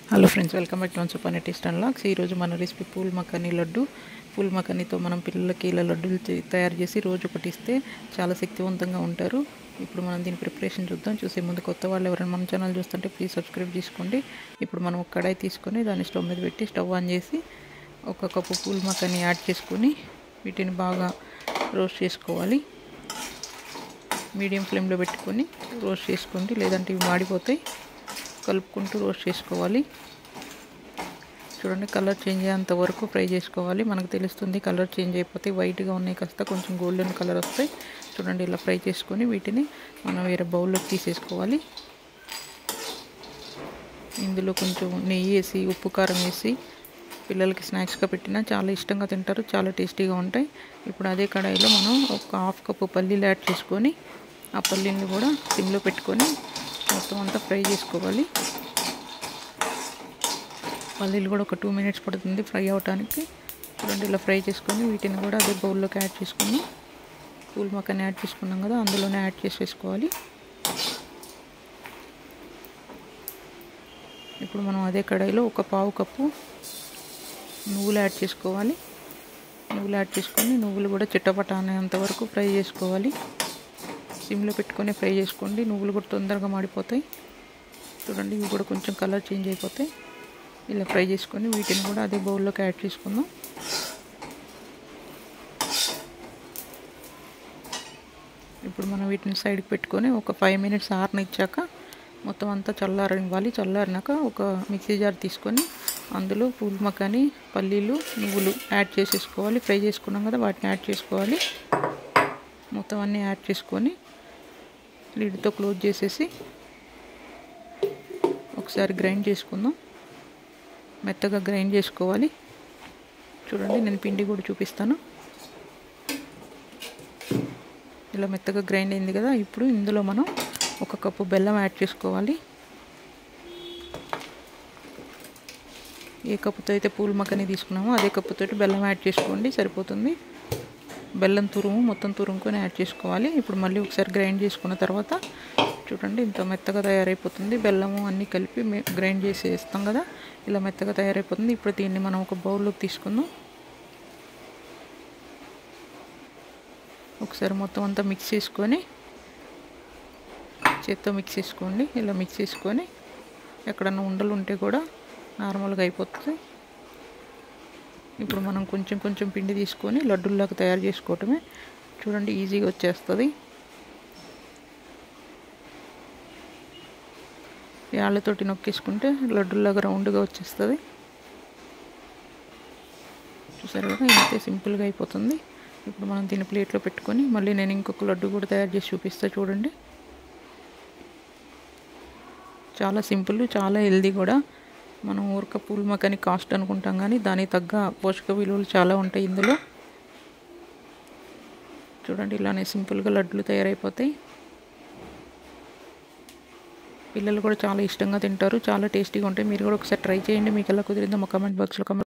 hello friends welcome back to one super net ఇస్టన్ లాక్స్ ఈరోజు మన రెసిపీ పూల్ మకానీ లడ్డు పూల్ మకానీతో మనం పిల్లలకి ఇలా లడ్డూలు చే- తయారు చేసి రోజు ఒకటి ఇస్తే చాలా శక్తివంతంగా ఉంటారు ఇప్పుడు మనం దీని ప్రిపరేషన్ చూద్దాం చూసే ముందు కొత్త వాళ్ళు ఎవరైనా మన ఛానల్ చూస్తుంటే ప్లీజ్ సబ్స్క్రైబ్ చేసుకోండి ఇప్పుడు మనం ఒక కడాయి తీసుకొని దాన్ని స్టవ్ మీద పెట్టి స్టవ్ ఆన్ చేసి ఒక కప్పు పూల్ మకానీ యాడ్ చేసుకొని వీటిని బాగా రోస్ట్ చేసుకోవాలి మీడియం ఫ్లేమ్లో పెట్టుకొని రోస్ట్ చేసుకోండి లేదంటే ఇవి మాడిపోతాయి కలుపుకుంటూ రోస్ట్ చేసుకోవాలి చూడండి కలర్ చేంజ్ అయ్యేంత వరకు ఫ్రై చేసుకోవాలి మనకు తెలుస్తుంది కలర్ చేంజ్ అయిపోతే వైట్గా ఉన్నాయి కాస్త కొంచెం గోల్డెన్ కలర్ వస్తాయి చూడండి ఇలా ఫ్రై చేసుకొని వీటిని మనం వేరే బౌల్లోకి తీసేసుకోవాలి ఇందులో కొంచెం నెయ్యి వేసి ఉప్పు కారం వేసి పిల్లలకి స్నాక్స్గా పెట్టినా చాలా ఇష్టంగా తింటారు చాలా టేస్టీగా ఉంటాయి ఇప్పుడు అదే కడాయిలో మనం ఒక హాఫ్ కప్పు పల్లీలు యాడ్ చేసుకొని ఆ పల్లీని కూడా సిమ్లో పెట్టుకొని మొత్తం అంతా ఫ్రై చేసుకోవాలి పల్లీలు కూడా ఒక టూ మినిట్స్ పడుతుంది ఫ్రై అవడానికి చూడండి ఇలా ఫ్రై చేసుకొని వీటిని కూడా అదే బౌల్లోకి యాడ్ చేసుకొని పూల్ మక్కని యాడ్ చేసుకున్నాం కదా అందులోనే యాడ్ చేసేసుకోవాలి ఇప్పుడు మనం అదే కడాయిలో ఒక పావు కప్పు నువ్వులు యాడ్ చేసుకోవాలి నువ్వులు యాడ్ చేసుకొని నువ్వులు కూడా చిట్టపట అనేంత వరకు ఫ్రై చేసుకోవాలి సిమ్లో పెట్టుకొని ఫ్రై చేసుకోండి నువ్వులు కూడా తొందరగా మాడిపోతాయి చూడండి ఇవి కూడా కొంచెం కలర్ చేంజ్ అయిపోతాయి ఇలా ఫ్రై చేసుకొని వీటిని కూడా అదే బౌల్లోకి యాడ్ చేసుకుందాం ఇప్పుడు మనం వీటిని సైడ్కి పెట్టుకొని ఒక ఫైవ్ మినిట్స్ ఆరనిచ్చాక మొత్తం అంతా చల్లారనివ్వాలి చల్లారినాక ఒక మిక్సీ జార్ తీసుకొని అందులో పూల్ మకాని పల్లీలు నువ్వులు యాడ్ చేసేసుకోవాలి ఫ్రై చేసుకున్నాం కదా వాటిని యాడ్ చేసుకోవాలి మొత్తం అన్నీ యాడ్ చేసుకొని లిడ్తో క్లోజ్ చేసేసి ఒకసారి గ్రైండ్ చేసుకుందాం మెత్తగా గ్రైండ్ చేసుకోవాలి చూడండి నేను పిండి కూడా చూపిస్తాను ఇలా మెత్తగా గ్రైండ్ అయింది కదా ఇప్పుడు ఇందులో మనం ఒక కప్పు బెల్లం యాడ్ చేసుకోవాలి ఏ కప్పుతో అయితే పూల మక్కని తీసుకున్నామో అదే కప్పుతో బెల్లం యాడ్ చేసుకోండి సరిపోతుంది బెల్లం తురుము మొత్తం తురుముకొని యాడ్ చేసుకోవాలి ఇప్పుడు మళ్ళీ ఒకసారి గ్రైండ్ చేసుకున్న తర్వాత చూడండి ఇంత మెత్తగా తయారైపోతుంది బెల్లము అన్నీ కలిపి గ్రైండ్ చేసి వేస్తాం కదా ఇలా మెత్తగా తయారైపోతుంది ఇప్పుడు దీన్ని మనం ఒక బౌల్లోకి తీసుకుందాం ఒకసారి మొత్తం అంతా మిక్స్ చేసుకొని చేత్తో మిక్స్ చేసుకోండి ఇలా మిక్స్ చేసుకొని ఎక్కడన్నా ఉండలు ఉంటే కూడా నార్మల్గా అయిపోతుంది ఇప్పుడు మనం కొంచెం కొంచెం పిండి తీసుకొని లడ్డూల్లాగా తయారు చేసుకోవటమే చూడండి ఈజీగా వచ్చేస్తుంది యాళ్ళతోటి నొక్కేసుకుంటే లడ్డూలాగా రౌండ్గా వచ్చేస్తుంది చూసారు కదా ఇంతే సింపుల్గా అయిపోతుంది ఇప్పుడు మనం దీన్ని ప్లేట్లో పెట్టుకొని మళ్ళీ నేను ఇంకొక లడ్డు కూడా తయారు చేసి చూపిస్తా చూడండి చాలా సింపుల్ చాలా హెల్దీ కూడా మనం ఊరక పూల్ మకాని కాస్ట్ అనుకుంటాం కానీ దానికి తగ్గ పోషక విలువలు చాలా ఉంటాయి ఇందులో చూడండి ఇలానే సింపుల్గా లడ్డులు తయారైపోతాయి పిల్లలు కూడా చాలా ఇష్టంగా తింటారు చాలా టేస్టీగా ఉంటాయి మీరు కూడా ఒకసారి ట్రై చేయండి మీకు ఎలా కుదిరిందో మా కమెంట్ బాక్స్లో కమెంట్